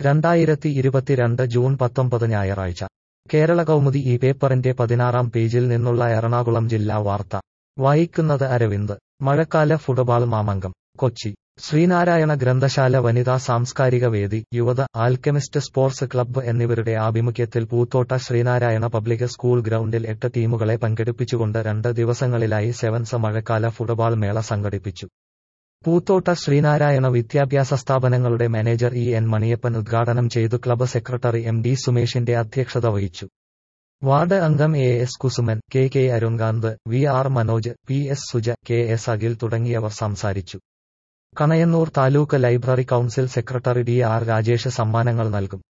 രണ്ടായിരത്തി ഇരുപത്തിരണ്ട് ജൂൺ പത്തൊമ്പത് ഞായറാഴ്ച കേരള കൗമുദി ഈ പേപ്പറിന്റെ പതിനാറാം പേജിൽ നിന്നുള്ള എറണാകുളം ജില്ലാ വാർത്ത വായിക്കുന്നത് അരവിന്ദ് മഴക്കാല ഫുട്ബോൾ മാമങ്കം കൊച്ചി ശ്രീനാരായണ ഗ്രന്ഥശാല വനിതാ സാംസ്കാരിക വേദി യുവത ആൽക്കെമിസ്റ്റ് സ്പോർട്സ് ക്ലബ്ബ് എന്നിവരുടെ ആഭിമുഖ്യത്തിൽ പൂത്തോട്ട ശ്രീനാരായണ പബ്ലിക് സ്കൂൾ ഗ്രൗണ്ടിൽ എട്ട് ടീമുകളെ പങ്കെടുപ്പിച്ചുകൊണ്ട് രണ്ട് ദിവസങ്ങളിലായി സെവൻസ് മഴക്കാല ഫുട്ബോൾ മേള സംഘടിപ്പിച്ചു പൂത്തോട്ട ശ്രീനാരായണ വിദ്യാഭ്യാസ സ്ഥാപനങ്ങളുടെ മാനേജർ ഇ എൻ മണിയപ്പൻ ഉദ്ഘാടനം ചെയ്തു ക്ലബ്ബ് സെക്രട്ടറി എം ഡി സുമേഷിന്റെ അധ്യക്ഷത വഹിച്ചു വാർഡ് അംഗം A S Kusuman K K Arunkanth V R Manoj P S Suja K S Akhil തുടങ്ങിയവർ സംസാരിച്ചു Kanayannur taluk library council secretary D R Rajesh സമ്മാനങ്ങൾ നൽകും